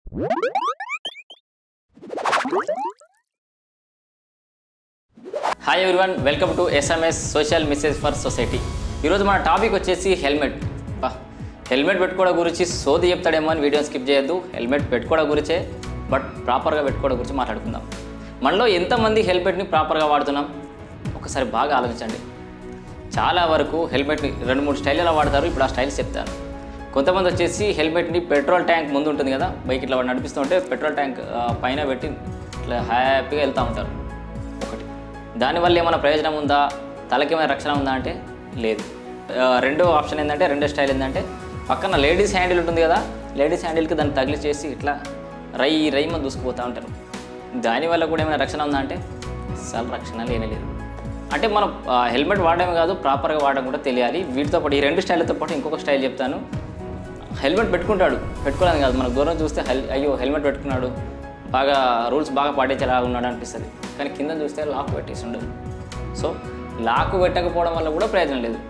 hi everyone welcome to SMS social message for society ఈరోజు మన topic వచ్చేసి helmet బా హెల్మెట్ పెట్టుకోవడం గురించి సోది చెప్తాడేమో అని వీడియో స్కిప్ చేయొద్దు హెల్మెట్ పెట్టుకోవడం గురించే బట్ ప్రాపర్గా పెట్టుకోవడం గురించి మాట్లాడుకుందాం మనలో ఎంతమంది హెల్మెట్ని ప్రాపర్గా వాడుతున్నాం ఒకసారి బాగా ఆలోచించండి చాలా వరకు హెల్మెట్ని రెండు మూడు స్టైల్లో వాడతారు ఇప్పుడు ఆ స్టైల్స్ చెప్తాను కొంతమంది వచ్చేసి హెల్మెట్ని పెట్రోల్ ట్యాంక్ ముందు ఉంటుంది కదా బైక్ ఇట్లా నడిపిస్తూ ఉంటే పెట్రోల్ ట్యాంక్ ఆ, పైన పెట్టి ఇట్లా హ్యాపీగా వెళ్తూ ఉంటారు ఒకటి దానివల్ల ఏమైనా ప్రయోజనం ఉందా తలకి ఏమైనా రక్షణ ఉందా అంటే లేదు ఆ, రెండో ఆప్షన్ ఏంటంటే రెండో స్టైల్ ఏంటంటే పక్కన లేడీస్ హ్యాండిల్ ఉంటుంది కదా లేడీస్ హ్యాండిల్కి దాన్ని తగిలి చేసి ఇట్లా రై రై మన దూసుకుపోతూ ఉంటారు దానివల్ల కూడా ఏమైనా రక్షణ ఉందా అంటే అసలు రక్షణ లేనే లేదు అంటే మనం ఆ, హెల్మెట్ వాడడమే కాదు ప్రాపర్గా వాడడం కూడా తెలియాలి వీటితో పాటు ఈ రెండు స్టైల్తో పాటు ఇంకొక స్టైల్ చెప్తాను హెల్మెట్ పెట్టుకుంటాడు పెట్టుకోలేదు కాదు మనకు దూరం చూస్తే హెల్ అయ్యో హెల్మెట్ పెట్టుకున్నాడు బాగా రూల్స్ బాగా పాటించేలా ఉన్నాడు అనిపిస్తుంది కానీ కింద చూస్తే లాక్ పెట్టేసి ఉండదు సో లాక్ పెట్టకపోవడం వల్ల కూడా ప్రయోజనం లేదు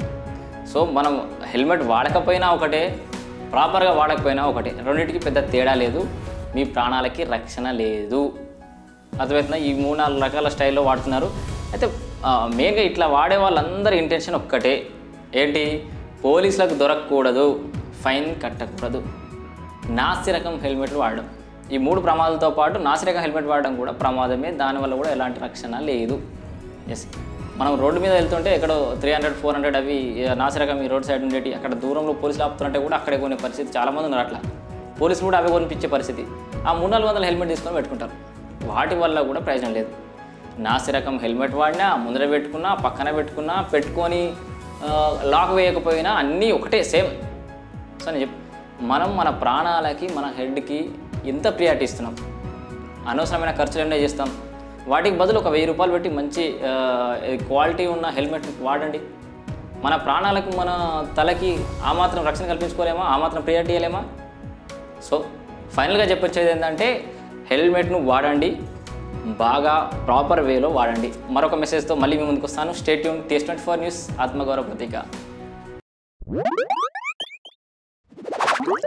సో మనం హెల్మెట్ వాడకపోయినా ఒకటే ప్రాపర్గా వాడకపోయినా ఒకటే రెండింటికి పెద్ద తేడా లేదు మీ ప్రాణాలకి రక్షణ లేదు అర్థమవుతుందా ఈ మూడు నాలుగు రకాల స్టైల్లో వాడుతున్నారు అయితే ఆ, మెయిన్గా ఇట్లా వాడే వాళ్ళందరి ఇంటెన్షన్ ఒక్కటే ఏంటి పోలీసులకు దొరకకూడదు ఫైన్ కట్టకూడదు నాసి రకం హెల్మెట్లు వాడడం ఈ మూడు ప్రమాదాలతో పాటు నాసి రకం హెల్మెట్ వాడడం కూడా ప్రమాదమే దానివల్ల కూడా ఎలాంటి రక్షణ లేదు ఎస్ మనం రోడ్డు మీద వెళ్తుంటే ఎక్కడో త్రీ హండ్రెడ్ ఫోర్ హండ్రెడ్ అవి ఆ, నాసి రకం ఈ రోడ్ సైడ్ ఉండేటి అక్కడ దూరంలో పోలీసులు ఆపుతుంటే కూడా అక్కడే కొనే పరిస్థితి చాలామంది ఉన్నారు అట్లా పోలీసులు కూడా అవి కొనిపించే పరిస్థితి ఆ మూడు నాలుగు వందల హెల్మెట్ తీసుకొని పెట్టుకుంటారు వాటి వల్ల కూడా ప్రయోజనం లేదు నాసి రకం హెల్మెట్ వాడినా ముందర పెట్టుకున్నా పక్కన పెట్టుకున్నా పెట్టుకొని ఆ, లాక్ వేయకపోయినా అన్నీ ఒకటే సేమ్ సో నేను చెప్ మనం మన ప్రాణాలకి మన హెడ్కి ఎంత ప్రియారిటీ ఇస్తున్నాం అనవసరమైన ఖర్చులు ఎన్నో చేస్తాం వాటికి బదులు ఒక వెయ్యి రూపాయలు పెట్టి మంచి ఆ, క్వాలిటీ ఉన్న హెల్మెట్ వాడండి మన ప్రాణాలకు మన తలకి ఆ మాత్రం రక్షణ కల్పించుకోలేమా ఆ మాత్రం ప్రియారిటీ ఇవ్వలేమా సో ఫైనల్గా చెప్పొచ్చేది ఏంటంటే హెల్మెట్ను వాడండి బాగా ప్రాపర్ వేలో వాడండి మరొక మెసేజ్తో మళ్ళీ మీ ముందుకు వస్తాను స్టేట్ యూన్ టీఎస్ ట్వంటీ ఫోర్ న్యూస్ ఆత్మగౌరవ ప్రతీక